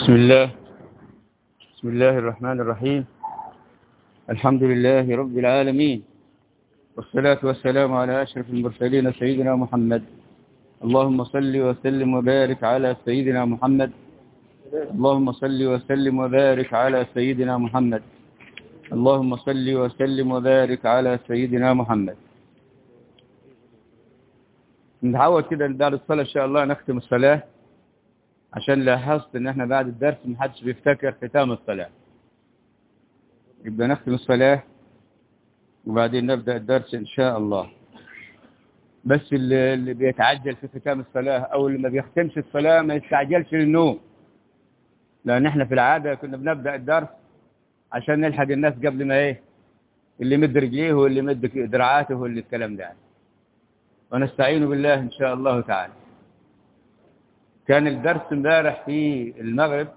بسم الله بسم الله الرحمن الرحيم الحمد لله رب العالمين والصلاة والسلام على أشرف المرسلين سيدنا محمد اللهم صل وسلم وبارك على سيدنا محمد اللهم صل وسلم وبارك على سيدنا محمد اللهم صل وسلم وبارك على سيدنا محمد نتعود كده بعد الصلاة إن شاء الله نختم الصلاة عشان لاحظت ان احنا بعد الدرس محدش بيفتكر ختام الصلاة يبقى نختم الصلاة وبعدين نبدأ الدرس ان شاء الله بس اللي, اللي بيتعجل في ختام الصلاة او اللي ما بيختمش الصلاة ما يستعجلش للنوم لان احنا في العادة كنا بنبدأ الدرس عشان نلحق الناس قبل ما ايه اللي مد رجليه واللي مد دراعاته واللي الكلام ده يعني. ونستعين بالله ان شاء الله تعالى كان الدرس امبارح في المغرب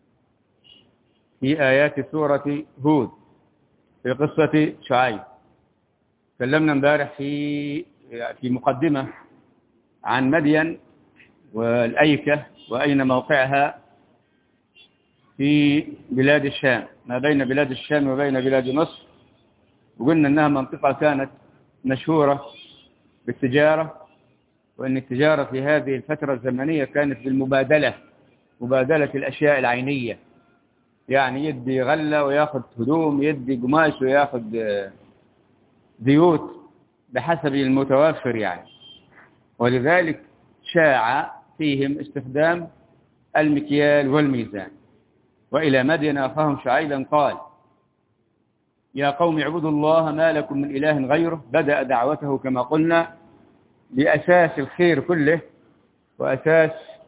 في آيات سورة هود في قصة شعيب تكلمنا امبارح في في مقدمة عن مدين والأيكة وأين موقعها في بلاد الشام ما بين بلاد الشام وبين بلاد مصر وقلنا أنها منطقة كانت مشهورة بالتجارة وأن التجارة في هذه الفترة الزمنية كانت بالمبادلة مبادلة الأشياء العينية يعني يدي غلة وياخذ هدوم يدي قماش وياخذ زيوت بحسب المتوفر يعني ولذلك شاع فيهم استخدام المكيال والميزان وإلى مدين أخاهم شعيبا قال يا قوم اعبدوا الله ما لكم من إله غيره بدأ دعوته كما قلنا بأساس الخير كله وأساس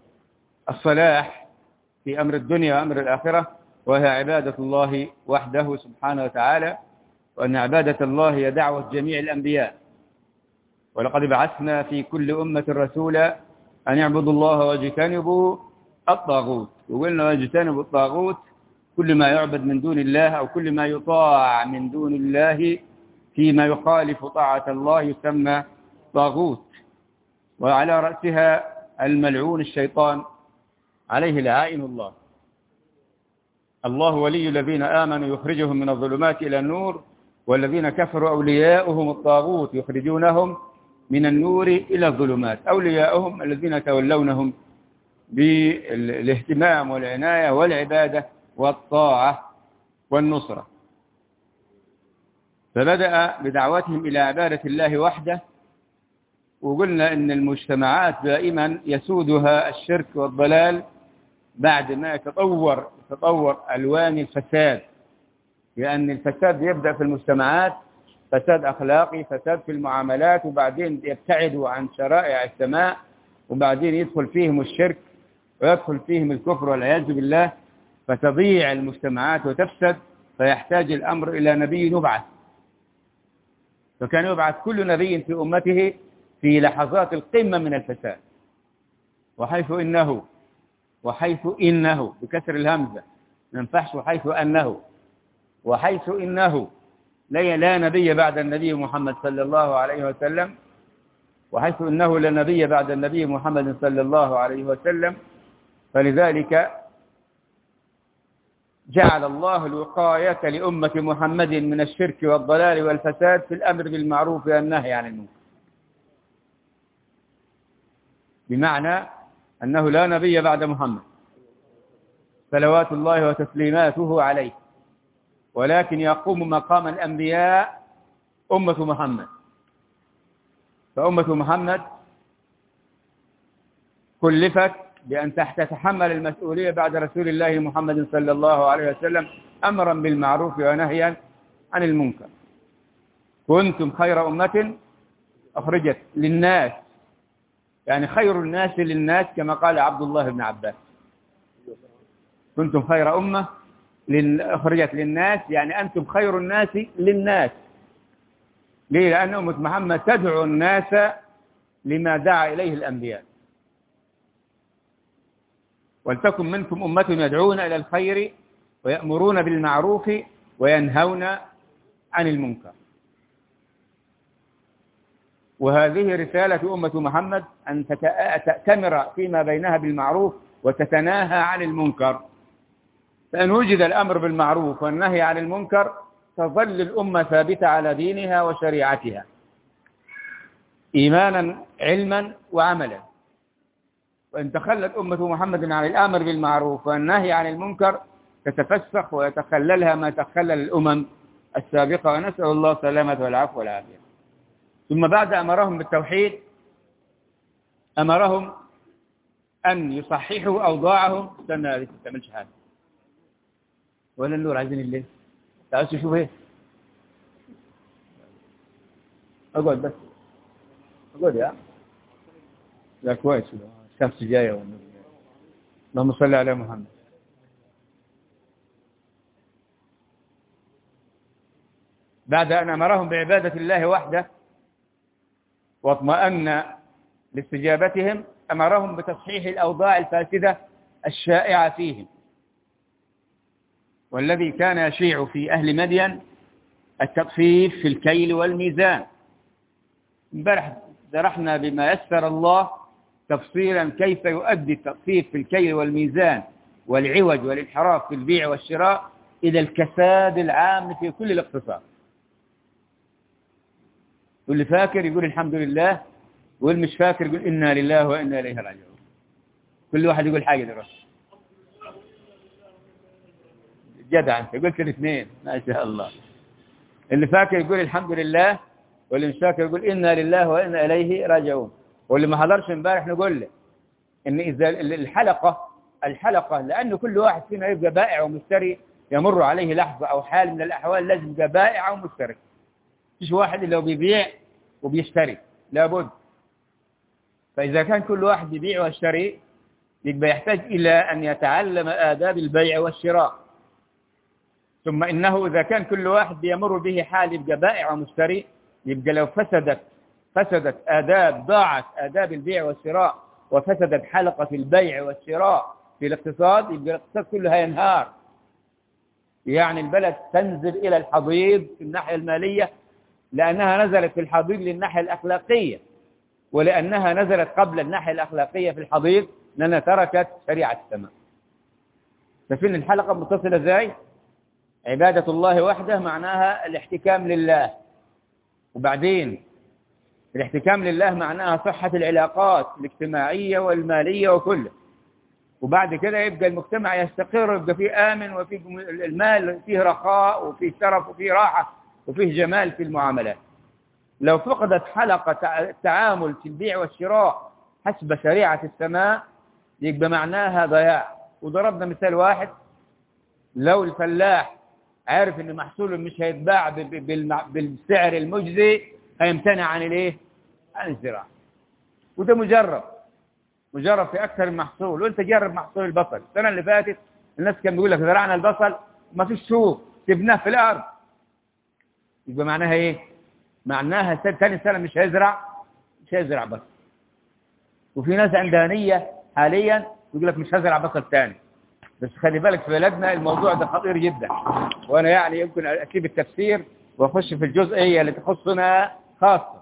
الصلاح في أمر الدنيا وأمر الآخرة وهي عبادة الله وحده سبحانه وتعالى وأن عبادة الله هي دعوة جميع الأنبياء ولقد بعثنا في كل أمة رسولا أن يعبدوا الله واجتنبوا الطاغوت وقلنا واجتنبوا الطاغوت كل ما يعبد من دون الله أو كل ما يطاع من دون الله فيما يخالف طاعة الله يسمى طاغوت وعلى رأسها الملعون الشيطان عليه لعائن الله الله ولي الذين آمنوا يخرجهم من الظلمات إلى النور والذين كفروا أولياؤهم الطاغوت يخرجونهم من النور إلى الظلمات أولياؤهم الذين تولونهم بالاهتمام والعناية والعبادة والطاعة والنصرة فبدأ بدعوتهم إلى عبادة الله وحده وقلنا ان المجتمعات دائما يسودها الشرك والضلال بعد ما يتطور تطور الوان الفساد لان الفساد يبدا في المجتمعات فساد اخلاقي فساد في المعاملات وبعدين يبتعدوا عن شرائع السماء وبعدين يدخل فيهم الشرك ويدخل فيهم الكفر والعياذ بالله فتضيع المجتمعات وتفسد فيحتاج الامر الى نبي يبعث فكان يبعث كل نبي في امته في لحظات القمة من الفساد وحيث إنه وحيث إنه بكسر الهمزة ما ينفعش وحيث أنه وحيث إنه لا, لا نبي بعد النبي محمد صلى الله عليه وسلم وحيث إنه لا نبي بعد النبي محمد صلى الله عليه وسلم فلذلك جعل الله الوقاية لأمة محمد من الشرك والضلال والفساد في الأمر بالمعروف والنهي عن المنكر بمعنى أنه لا نبي بعد محمد صلوات الله وتسليماته عليه ولكن يقوم مقام الأنبياء أمة محمد فأمة محمد كلفت بأن تتحمل المسؤولية بعد رسول الله محمد صلى الله عليه وسلم أمرا بالمعروف ونهيا عن المنكر كنتم خير أمة أخرجت للناس يعني خير الناس للناس كما قال عبد الله بن عباس كنتم خير أمة أخرجت للناس يعني أنتم خير الناس للناس ليه لأن أمة محمد تدعو الناس لما دعا إليه الأنبياء ولتكن منكم أمة يدعون إلى الخير ويأمرون بالمعروف وينهون عن المنكر وهذه رسالة أمة محمد أن تأتمر فيما بينها بالمعروف وتتناهى عن المنكر فإن وجد الأمر بالمعروف والنهي عن المنكر تظل الأمة ثابتة على دينها وشريعتها إيمانا علما وعملا وإن تخلت أمة محمد عن الأمر بالمعروف والنهي عن المنكر تتفسخ ويتخللها ما تخلل الأمم السابقة ونسأل الله السلامة والعفو والعافية ثم بعد أمرهم بالتوحيد أمرهم أن يصححوا أوضاعهم استنى ما تعملش حاجة ولا النور عايزين الليل تعالوا تشوف ايه اقعد بس اقعد يا لا كويس الشمس جايه والنور جاي اللهم صل على محمد بعد أن أمرهم بعبادة الله وحده واطمأن لاستجابتهم أمرهم بتصحيح الأوضاع الفاسدة الشائعة فيهم والذي كان يشيع في أهل مدين التطفيف في الكيل والميزان امبارح درحنا بما يسر الله تفصيلا كيف يؤدي التطفيف في الكيل والميزان والعوج والانحراف في البيع والشراء إلى الكساد العام في كل الاقتصاد واللي فاكر يقول الحمد لله واللي مش فاكر يقول إنا لله وإنا إليه راجعون كل واحد يقول حاجة دلوقتي جدع انت قلت الاثنين ما شاء الله اللي فاكر يقول الحمد لله واللي مش فاكر يقول إنا لله وإنا إليه راجعون واللي ما حضرش امبارح نقول له إن إذا الحلقة الحلقة لأنه كل واحد فينا يبقى بائع ومشتري يمر عليه لحظة أو حال من الأحوال لازم يبقى بائع ومشتري مش واحد اللي هو بيبيع وبيشتري لابد فإذا كان كل واحد يبيع ويشتري يبقى يحتاج إلى أن يتعلم آداب البيع والشراء ثم إنه إذا كان كل واحد بيمر به حال يبقى بائع ومشتري يبقى لو فسدت فسدت آداب ضاعت آداب البيع والشراء وفسدت حلقة البيع والشراء في الاقتصاد يبقى الاقتصاد كله هينهار يعني البلد تنزل إلى الحضيض في الناحية المالية لأنها نزلت في الحضيض للناحية الأخلاقية ولأنها نزلت قبل الناحية الأخلاقية في الحضيض لأنها تركت شريعة السماء ففين الحلقة متصلة ازاي عبادة الله وحده معناها الاحتكام لله وبعدين الاحتكام لله معناها صحة العلاقات الاجتماعية والمالية وكله وبعد كده يبقى المجتمع يستقر يبقى فيه آمن وفيه المال فيه رخاء وفيه شرف وفيه راحة وفيه جمال في المعاملات لو فقدت حلقة التعامل في البيع والشراء حسب شريعة السماء يبقى معناها ضياع وضربنا مثال واحد لو الفلاح عارف ان محصوله مش هيتباع بالسعر المجزي هيمتنع عن الايه عن الزراعه وده مجرب مجرب في اكثر من محصول وانت جرب محصول البصل السنه اللي فاتت الناس كان بيقول لك زرعنا البصل ما فيش سوق سبناه في الارض يبقى معناها ايه معناها ثاني سنه مش هيزرع مش هيزرع بصل وفي ناس عندها نيه حاليا يقول لك مش هزرع بصل ثاني بس خلي بالك في بلدنا الموضوع ده خطير جدا وانا يعني يمكن اسيب التفسير واخش في الجزئيه اللي تخصنا خاصه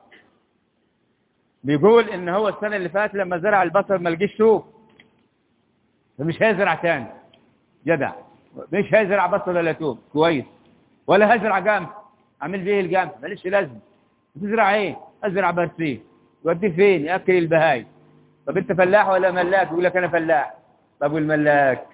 بيقول ان هو السنه اللي فاتت لما زرع البصل ما لقيش سوق فمش هيزرع تاني جدع مش هيزرع بصل ولا توم كويس ولا هزرع جامد اعمل بيه الجامد ماليش لازمه تزرع ايه ازرع برسيم يوديه فين ياكل البهايم طب انت فلاح ولا ملاك يقول لك انا فلاح طب والملاك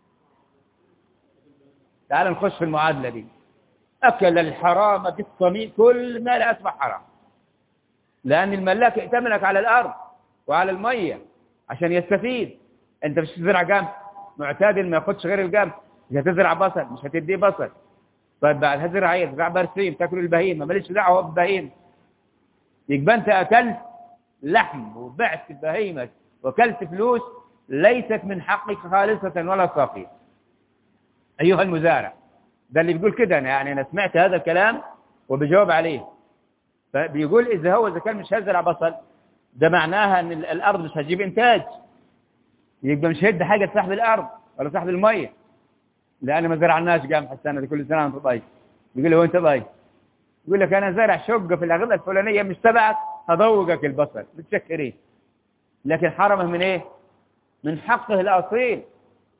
تعال نخش في المعادلة دي أكل الحرام في الصميم كل ما لا أصبح حرام لأن الملاك ائتمنك على الأرض وعلى المية عشان يستفيد أنت مش تزرع جنب معتادل ما ياخدش غير الجنب مش هتزرع بصل مش هتديه بصل طيب بعد هتزرع ايه تزرع برسيم تاكل البهيمه ماليش دعوه بالبهيمه يبقى انت اكلت لحم وبعت البهيمه وكلت فلوس ليست من حقك خالصة ولا صافية أيها المزارع ده اللي بيقول كده أنا يعني أنا سمعت هذا الكلام وبجاوب عليه فبيقول إذا هو إذا كان مش هزرع بصل ده معناها أن الأرض مش هتجيب إنتاج يبقى مش هيدي حاجة صاحب الأرض ولا صاحب المية لأن ما زرعناش قام السنة دي كل سنة أنت طيب بيقول له أنت طيب يقول لك أنا زارع شقة في الأغذية الفلانية مش تبعك هضوقك البصل متشكرين لكن حرمه من إيه؟ من حقه الأصيل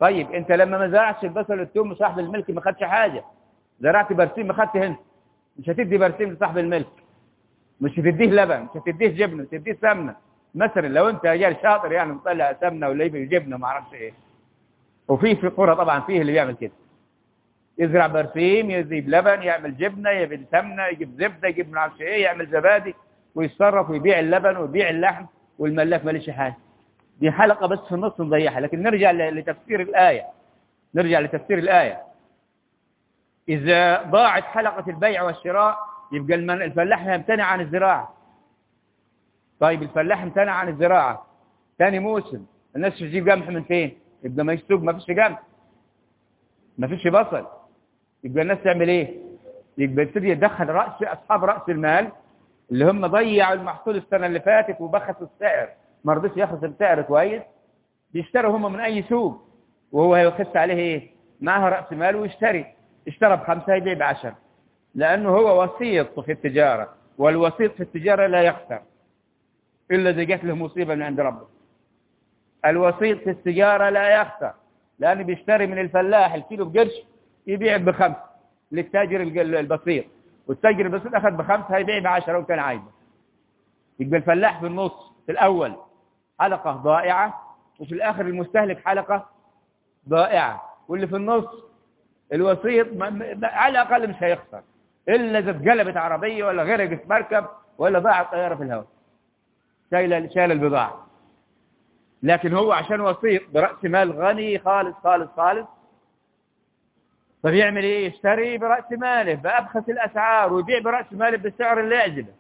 طيب انت لما ما زرعتش البصل والثوم صاحب الملك ما خدش حاجه زرعت برسيم ما خدت هنا مش هتدي برسيم لصاحب الملك مش هتديه لبن مش هتديه جبنه مش هتديه سمنه مثلا لو انت رجال شاطر يعني مطلع سمنه ولا يبقى جبنه ما اعرفش ايه وفي في قرى طبعا فيه اللي بيعمل كده يزرع برسيم يجيب لبن يعمل جبنه يجيب سمنه يجيب زبده يجيب ما اعرفش ايه يعمل زبادي ويتصرف ويبيع اللبن ويبيع اللحم والملاك ماليش حاجه دي حلقه بس في النص نضيعها لكن نرجع لتفسير الايه نرجع لتفسير الايه اذا ضاعت حلقه البيع والشراء يبقى الفلاح يمتنع عن الزراعه طيب الفلاح امتنع عن الزراعه ثاني موسم الناس تجيب قمح من فين يبقى ما يسوق ما فيش قمح ما فيش بصل يبقى الناس تعمل ايه يبقى يبتدي يدخل راس اصحاب راس المال اللي هم ضيعوا المحصول السنه اللي فاتت وبخسوا السعر ما رضيش ياخذ السعر كويس بيشتروا هم من اي سوق وهو هيخس عليه ايه معه راس مال ويشتري اشترى بخمسه يبيع بعشر لانه هو وسيط في التجاره والوسيط في التجاره لا يخسر الا اذا جات له مصيبه من عند ربه الوسيط في التجاره لا يخسر لانه بيشتري من الفلاح الكيلو بقرش يبيع بخمس للتاجر البسيط والتاجر البسيط اخذ بخمسه هيبيع بعشره وكان عايزه يبقى الفلاح في النص في الاول حلقه ضائعه وفي الاخر المستهلك حلقه ضائعه واللي في النص الوسيط على الاقل مش هيخسر الا اذا اتقلبت عربيه ولا غرقت مركب ولا ضاعت طياره في الهواء شايل شايل البضاعه لكن هو عشان وسيط براس مال غني خالص خالص خالص طب يعمل ايه يشتري براس ماله بابخس الاسعار ويبيع براس ماله بالسعر اللي يعجبه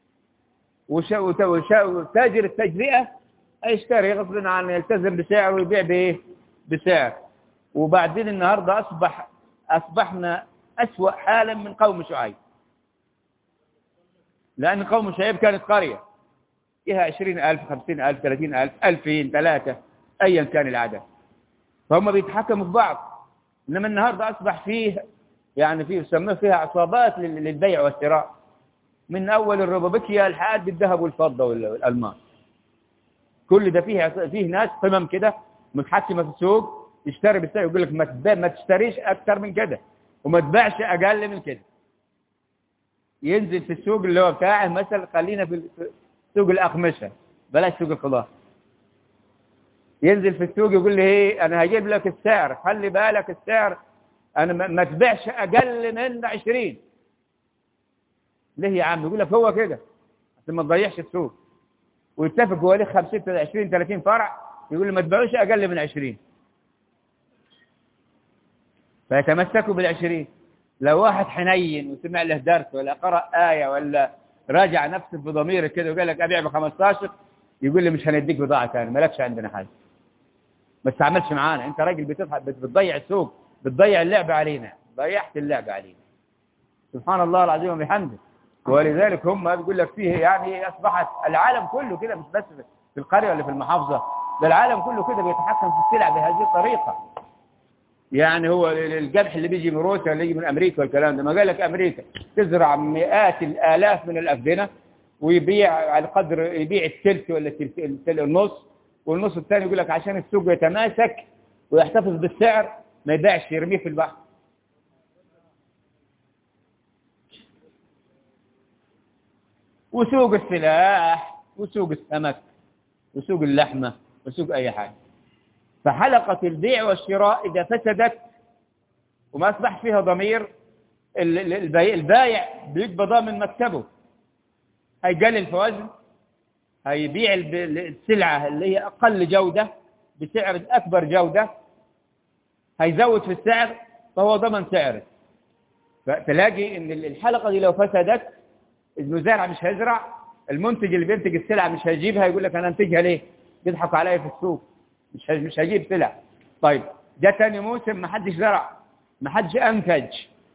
وتاجر التجزئه يشتري غصب عنه يلتزم بسعر ويبيع بايه بسعر وبعدين النهارده اصبح اصبحنا اسوا حالا من قوم شعيب لان قوم شعيب كانت قريه فيها عشرين ألف خمسين ألف ثلاثين ألف ألفين ثلاثة أيا كان العدد فهم بيتحكموا في بعض إنما النهاردة أصبح فيه يعني فيه يسموه فيها عصابات للبيع والشراء من أول الربوبيكيا لحد الذهب والفضة والألماس كل ده فيه فيه ناس قمم كده متحكمة في السوق يشتري بالسعر يقول لك ما ما تشتريش أكثر من كده وما تبيعش أقل من كده ينزل في السوق اللي هو بتاعه مثلا خلينا في سوق الأقمشة بلاش سوق الخضار ينزل في السوق يقول لي ايه انا هجيب لك السعر خلي بالك السعر انا ما تبيعش اقل من 20 ليه يا عم يقول لك هو كده عشان ما تضيعش السوق ويتفق هو ليه 50 20 30 فرع يقول لي ما تبيعوش اقل من 20 فيتمسكوا بالعشرين لو واحد حنين وسمع له درس ولا قرأ آية ولا راجع نفسه بضميره كده وقال لك أبيع ب 15 يقول لي مش هنديك بضاعة ثانيه مالكش عندنا حاجة ما تستعملش معانا انت راجل بتضحك بتضيع السوق بتضيع اللعبة علينا ضيعت اللعبة علينا سبحان الله العظيم وبحمده ولذلك هم بيقول لك فيه يعني أصبحت العالم كله كده مش بس في القرية ولا في المحافظة ده العالم كله كده بيتحكم في السلع بهذه الطريقة يعني هو القمح اللي بيجي من روسيا اللي يجي من أمريكا والكلام ده ما قال لك أمريكا تزرع مئات الآلاف من الأفدنة ويبيع على قدر يبيع الثلث ولا الثلث النص والنص الثاني يقول لك عشان السوق يتماسك ويحتفظ بالسعر ما يبيعش يرميه في البحر وسوق السلاح وسوق السمك وسوق اللحمة وسوق أي حاجة فحلقة البيع والشراء إذا فسدت وما أصبح فيها ضمير البايع بيبقى ضامن مكتبه هيقلل في وزن هيبيع السلعة اللي هي أقل جودة بسعر أكبر جودة هيزود في السعر فهو ضمن سعره فتلاقي ان الحلقة دي لو فسدت المزارع مش هيزرع المنتج اللي بينتج السلعة مش هيجيبها يقول لك انا انتجها ليه بيضحكوا عليا في السوق مش مش هجيب سلع طيب ده تاني موسم ما حدش زرع ما حدش انتج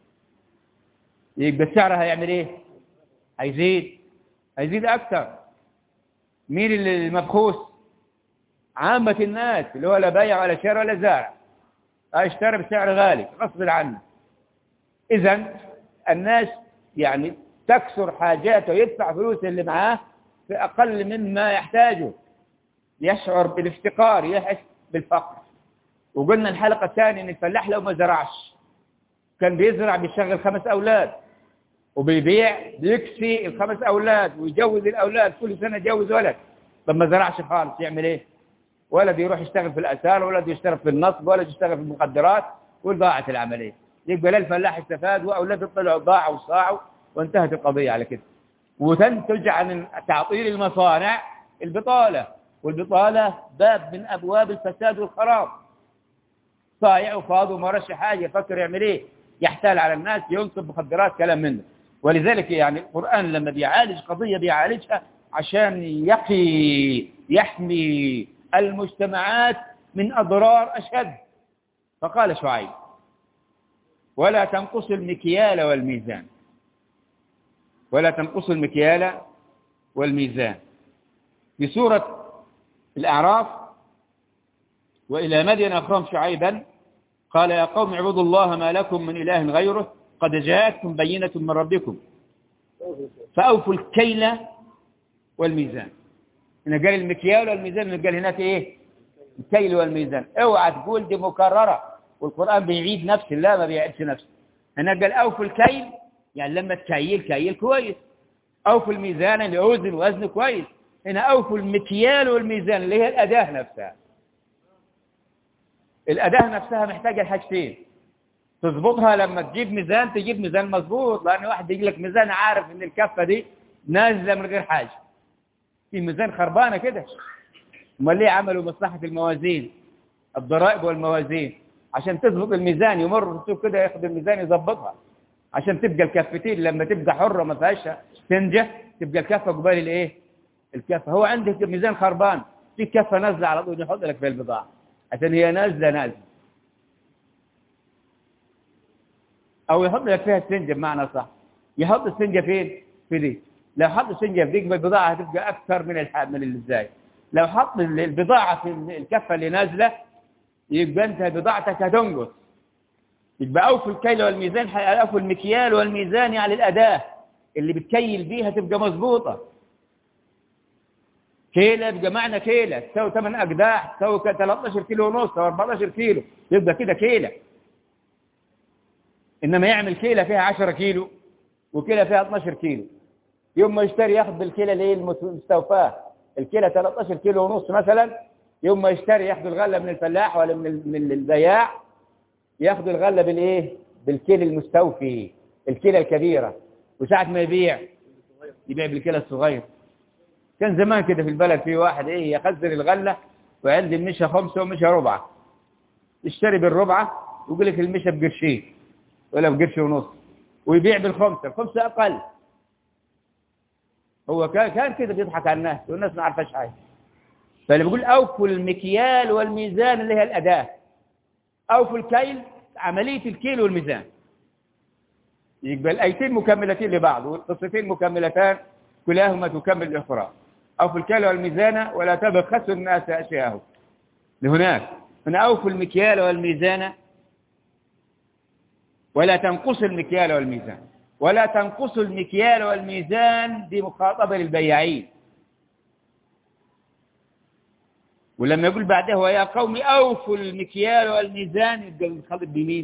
يبقى السعر هيعمل ايه هيزيد هيزيد اكتر مين اللي المبخوس عامة الناس اللي هو لا بايع ولا شارع ولا زارع اشترى بسعر غالي غصب عنه اذا الناس يعني تكسر حاجاته يدفع فلوس اللي معاه في اقل مما يحتاجه يشعر بالافتقار يحس بالفقر وقلنا الحلقة الثانية ان الفلاح لو ما زرعش كان بيزرع بيشغل خمس اولاد وبيبيع بيكسي الخمس اولاد ويجوز الاولاد كل سنة يجوز ولد طب ما زرعش خالص يعمل ايه ولد يروح يشتغل في الاسار ولد يشتغل في النصب ولد يشتغل في المخدرات وضاعت العملية يبقى لا الفلاح استفاد واولاده طلعوا ضاعوا وصاعوا وانتهت القضية على كده وتنتج عن تعطيل المصانع البطالة والبطالة باب من أبواب الفساد والخراب صايع وفاضي وما رش حاجة يفكر يعمل إيه يحتال على الناس ينصب مخدرات كلام منه ولذلك يعني القرآن لما بيعالج قضية بيعالجها عشان يقي يحمي المجتمعات من أضرار أشد فقال شعيب ولا تنقص المكيال والميزان ولا تنقص المكيال والميزان في سورة الأعراف وإلى مدين أخرهم شعيبا قال يا قوم اعبدوا الله ما لكم من إله غيره قد جاءتكم بينة من ربكم فأوفوا الكيل والميزان هنا قال المكيال والميزان قال هناك إيه الكيل والميزان اوعى تقول دي مكررة والقرآن بيعيد نفسه لا ما بيعيدش نفسه هنا قال أوفوا الكيل يعني لما تكيل كيل كويس أوفوا الميزان اللي أوزن وزن كويس هنا أوفوا المكيال والميزان اللي هي الأداة نفسها الأداة نفسها محتاجة الحاجتين تظبطها لما تجيب ميزان تجيب ميزان مظبوط لأن واحد يجي لك ميزان عارف إن الكفة دي نازلة من غير حاجة في ميزان خربانة كده امال ليه عملوا مصلحة الموازين الضرائب والموازين عشان تظبط الميزان يمر في السوق كده ياخد الميزان يظبطها عشان تبقى الكفتين لما تبقى حرة ما فيهاش تنجح تبقى الكفة قبال الايه الكفة هو عندك ميزان خربان في كفة نازلة على طول يحط لك في البضاعة عشان هي نازلة نازلة او يحط لك فيها السنجة بمعنى صح يحط السنجة فين في دي لو حط السنجة في ديك البضاعة هتبقى اكثر من الحال من الازاي لو حط البضاعة في الكفة اللي نازلة يبقى انت بضاعتك هتنقص يبقى أوفوا الكيل والميزان أوفوا المكيال والميزان يعني الأداة اللي بتكيل بيها تبقى مظبوطة كيلة يبقى معنى كيلة تساوي 8 أقداح تساوي 13 كيلو ونص أو 14 كيلو يبقى كده كيلة إنما يعمل كيلة فيها 10 كيلو وكيلة فيها 12 كيلو يوم ما يشتري ياخد بالكيلة اللي هي المستوفاة الكيلة 13 كيلو ونص مثلا يوم ما يشتري ياخد الغلة من الفلاح ولا من من البياع ياخد الغلة بالايه بالكيل المستوفي الكيلة الكبيرة وساعة ما يبيع يبيع بالكيلة الصغير كان زمان كده في البلد في واحد ايه يخزن الغلة وعند المشى خمسة ومشى ربعة يشتري بالربعة ويقول لك المشى بقرشين ولا بقرش ونص ويبيع بالخمسة الخمسة أقل هو كان كان كده بيضحك على الناس والناس ما عارفاش حاجة فاللي بيقول أوفوا المكيال والميزان اللي هي الأداة أوفوا الكيل عملية الكيل والميزان يبقى الآيتين مكملتين لبعض والقصتين مكملتان كلاهما تكمل الأخرى أوفوا الكيل والميزان ولا تبخسوا الناس أشياءهم لهناك هنا أوفوا المكيال والميزان ولا تنقصوا المكيال والميزان ولا تنقصوا المكيال والميزان دي مخاطبة للبياعين ولما يقول بعدها ويا قوم أوفوا المكيال والميزان يبقى الخلط بمين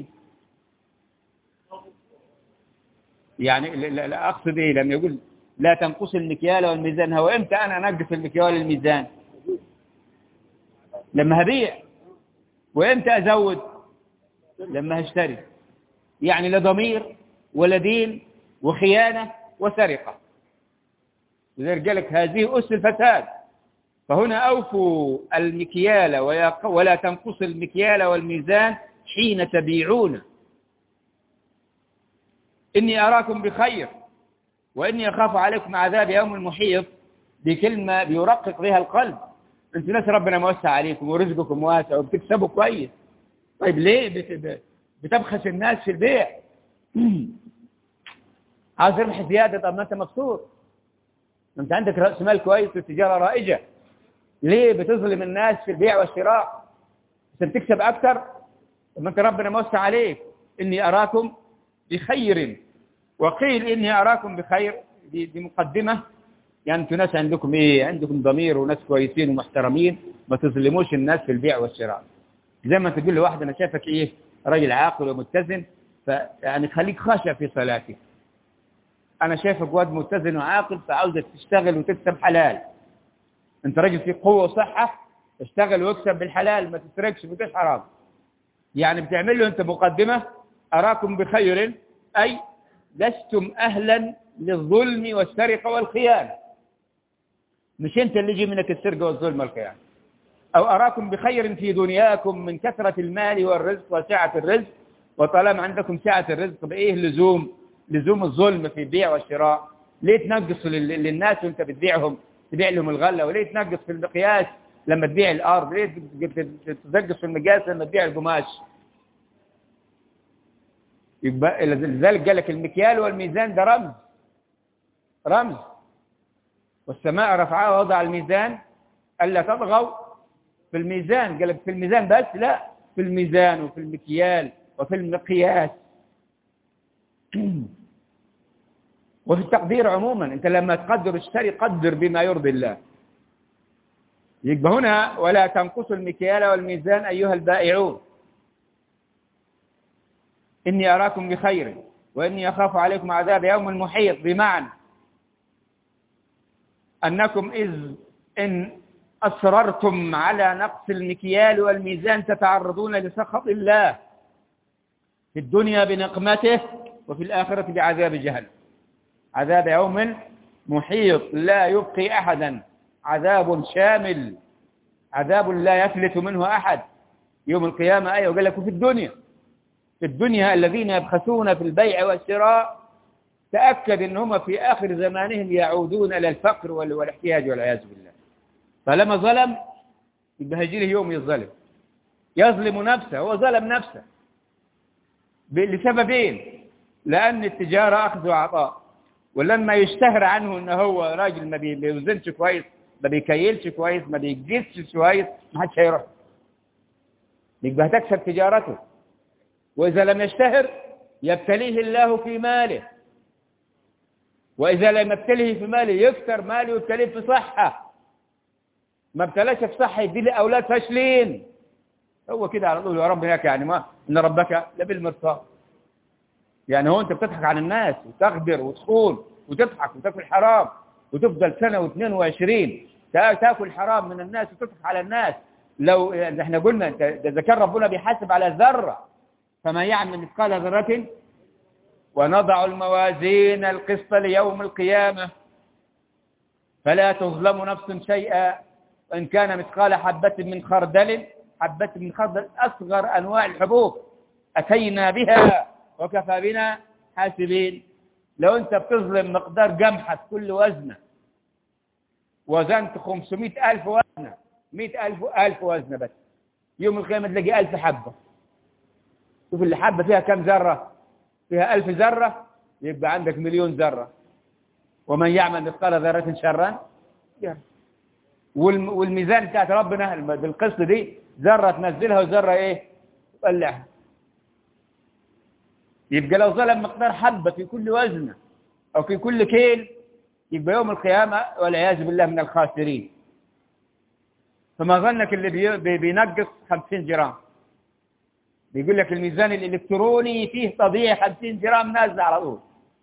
يعني لا, لا أقصد إيه لما يقول لا تنقص المكيال والميزان هو إمتى أنا أنقص المكيال والميزان لما هبيع وإمتى أزود لما هشتري يعني لا ضمير ولا دين وخيانة وسرقة لذلك قال لك هذه أس الفساد فهنا أوفوا المكيال ولا تنقص المكيال والميزان حين تبيعون إني أراكم بخير وإني أخاف عليكم عذاب يوم المحيط دي كلمة بيرقق بها القلب أنتوا ناس ربنا موسع عليكم ورزقكم واسع وبتكسبوا كويس طيب ليه بتبخس الناس في البيع عاوز ربح زيادة طب ما أنت مبسوط أنت عندك رأس مال كويس والتجارة رائجة ليه بتظلم الناس في البيع والشراء عشان تكسب أكثر لما أنت ربنا موسع عليك إني أراكم بخير وقيل إني أراكم بخير دي, دي مقدمة يعني أنتوا ناس عندكم إيه عندكم ضمير وناس كويسين ومحترمين ما تظلموش الناس في البيع والشراء زي ما تقول لواحد أنا شايفك إيه راجل عاقل ومتزن فيعني خليك خشع في صلاتك أنا شايفك واد متزن وعاقل فعاوزك تشتغل وتكسب حلال أنت راجل فيك قوة وصحة اشتغل واكسب بالحلال ما تسرقش ما تسرقش حرام يعني بتعمل له أنت مقدمة أراكم بخير أي لستم أهلا للظلم والسرقة والخيانة مش أنت اللي يجي منك السرقة والظلم والخيانة أو أراكم بخير في دنياكم من كثرة المال والرزق وسعة الرزق وطالما عندكم سعة الرزق بإيه لزوم لزوم الظلم في البيع والشراء ليه تنقص لل- للناس وانت بتبيعهم تبيع لهم الغلة وليه تنقص في المقياس لما تبيع الأرض ليه تنقص في المقياس لما تبيع القماش يبقى لذلك قال لك المكيال والميزان ده رمز رمز والسماء رفعها ووضع الميزان ألا تطغوا في الميزان قال لك في الميزان بس لا في الميزان وفي المكيال وفي المقياس وفي التقدير عموما انت لما تقدر الشيء قدر بما يرضي الله يبقى هنا ولا تنقصوا المكيال والميزان أيها البائعون إني أراكم بخير وإني أخاف عليكم عذاب يوم المحيط بمعنى أنكم إذ إن أصررتم على نقص المكيال والميزان تتعرضون لسخط الله في الدنيا بنقمته وفي الآخرة بعذاب جهنم عذاب يوم محيط لا يبقي أحدا عذاب شامل عذاب لا يفلت منه أحد يوم القيامة أيوة قال لك في الدنيا في الدنيا الذين يبخسون في البيع والشراء تأكد أنهم في آخر زمانهم يعودون إلى الفقر وال- والاحتياج والعياذ بالله فلما ظلم يبقى هيجي له يوم يظلم يظلم نفسه هو ظلم نفسه ب- لسببين لأن التجارة أخذ وعطاء ولما يشتهر عنه أنه هو راجل ما بي- بيوزنش كويس ما بيكيلش كويس ما بيجيسش كويس ما حدش هيروح يبقى هتكسب تجارته وإذا لم يشتهر يبتليه الله في ماله وإذا لم يبتليه في ماله يكثر ماله يبتليه في صحة ما ابتلاش في صحة يدي لي أولاد فاشلين هو كده على طول يا رب هيك يعني ما إن ربك لبالمرصاد يعني هو أنت بتضحك على الناس وتغدر وتخون وتضحك وتاكل حرام وتفضل سنة واثنين وعشرين تا- تاكل حرام من الناس وتضحك على الناس لو ده احنا قلنا انت ده إذا كان ربنا بيحاسب على الذرة فما يعمل مثقال ذرة ونضع الموازين القسط ليوم القيامة فلا تظلم نفس شيئا وإن كان مثقال حبة من خردل حبة من خردل أصغر أنواع الحبوب أتينا بها وكفى بنا حاسبين لو أنت بتظلم مقدار قمحة في كل وزنة وزنت 500 ألف وزنة 100 ألف ألف وزنة بس يوم القيامة تلاقي ألف حبة شوف اللي حبة فيها كم ذرة فيها ألف ذرة يبقى عندك مليون ذرة ومن يعمل مثقال ذرة شرا يرى. والم- والميزان بتاعت ربنا الم- بالقسط دي ذرة تنزلها وذرة ايه تطلعها يبقى لو ظلم مقدار حبة في كل وزنة أو في كل كيل يبقى يوم القيامة والعياذ بالله من الخاسرين فما ظنك اللي بي- بي- بينقص 50 جرام بيقول لك الميزان الإلكتروني فيه تضييع 50 جرام نازل على طول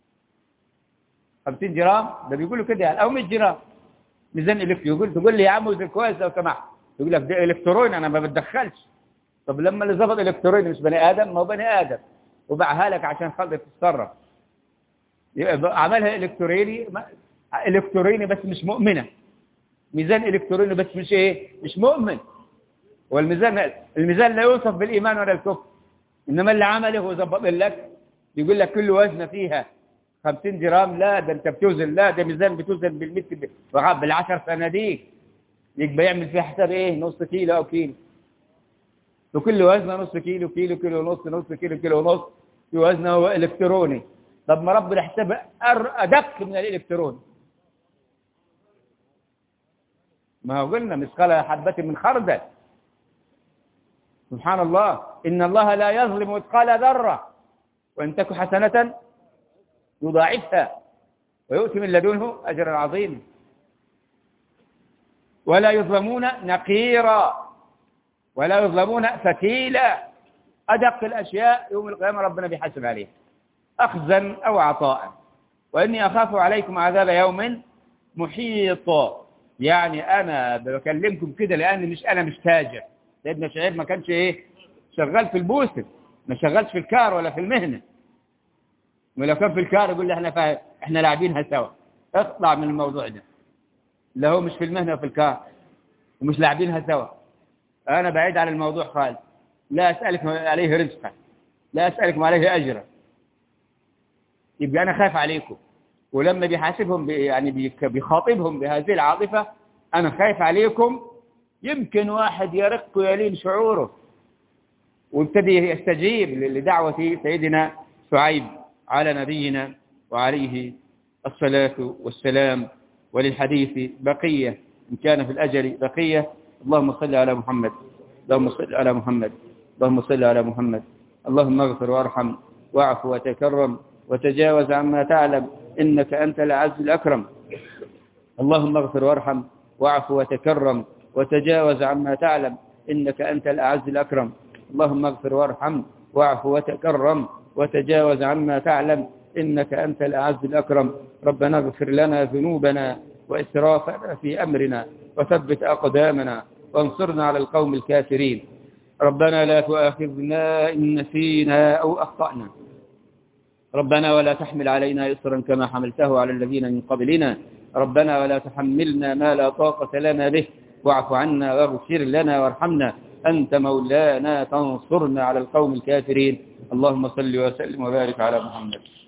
50 جرام ده بيقولوا كده يعني أو 100 جرام ميزان إلكتروني يقول تقول لي يا عم وزن كويس لو سمحت يقول لك ده إلكتروني أنا ما بتدخلش طب لما اللي ظبط إلكتروني مش بني آدم ما هو بني آدم وباعها لك عشان خاطر تتصرف يبقى عملها إلكتروني ما- إلكتروني بس مش مؤمنة ميزان إلكتروني بس مش إيه مش مؤمن والميزان الميزان لا يوصف بالإيمان ولا الكفر إنما اللي عمله هو ظبط لك يقول لك كل وزنة فيها 50 جرام لا ده أنت بتوزن لا ده ميزان بتوزن بالمتر وغاب بالعشر صناديق يبقى يعمل فيها حساب إيه نص كيلو أو كيلو وكل وزنه نص كيلو كيلو كيلو ونص نص كيلو كيلو ونص في وزنه هو إلكتروني طب ما ربنا حسابه أر- أدق من الإلكتروني ما هو قلنا مثقال حبة من خردل سبحان الله إن الله لا يظلم مثقال ذرة وإن تك حسنة يضاعفها ويؤتي من لدنه أجرا عظيما ولا يظلمون نقيرا ولا يظلمون فتيلا أدق الأشياء يوم القيامة ربنا بيحاسب عليه أخذا أو عطاء وإني أخاف عليكم عذاب يوم محيط يعني أنا بكلمكم كده لأن مش أنا مش تاجر سيدنا شعير ما كانش إيه شغال في البوسر ما شغالش في الكار ولا في المهنة ولو كان في الكار يقول لي احنا فا... احنا لاعبينها سوا اطلع من الموضوع ده لا هو مش في المهنة وفي الكار ومش لاعبينها سوا أنا بعيد عن الموضوع خالص لا أسألكم عليه رزقا لا أسألكم عليه أجرا يبقى أنا خايف عليكم ولما بيحاسبهم بي يعني بيخاطبهم بهذه العاطفة أنا خايف عليكم يمكن واحد يرق ويلين شعوره وابتدي يستجيب لدعوة سيدنا شعيب على نبينا وعليه الصلاة والسلام وللحديث بقية إن كان في الأجل بقية اللهم صل على محمد اللهم صل على محمد اللهم صل على محمد اللهم اغفر وارحم واعف وتكرم وتجاوز عما تعلم إنك أنت العز الأكرم اللهم اغفر وارحم واعف وتكرم وتجاوز عما تعلم إنك أنت الأعز الأكرم اللهم اغفر وارحم واعف وتكرم وتجاوز عما تعلم إنك أنت الأعز الأكرم ربنا اغفر لنا ذنوبنا وإسرافنا في أمرنا وثبت أقدامنا وانصرنا على القوم الكافرين ربنا لا تؤاخذنا إن نسينا أو أخطأنا ربنا ولا تحمل علينا إصرا كما حملته على الذين من قبلنا ربنا ولا تحملنا ما لا طاقة لنا به واعف عنا واغفر لنا وارحمنا أنت مولانا تنصرنا على القوم الكافرين اللهم صل وسلم وبارك على محمد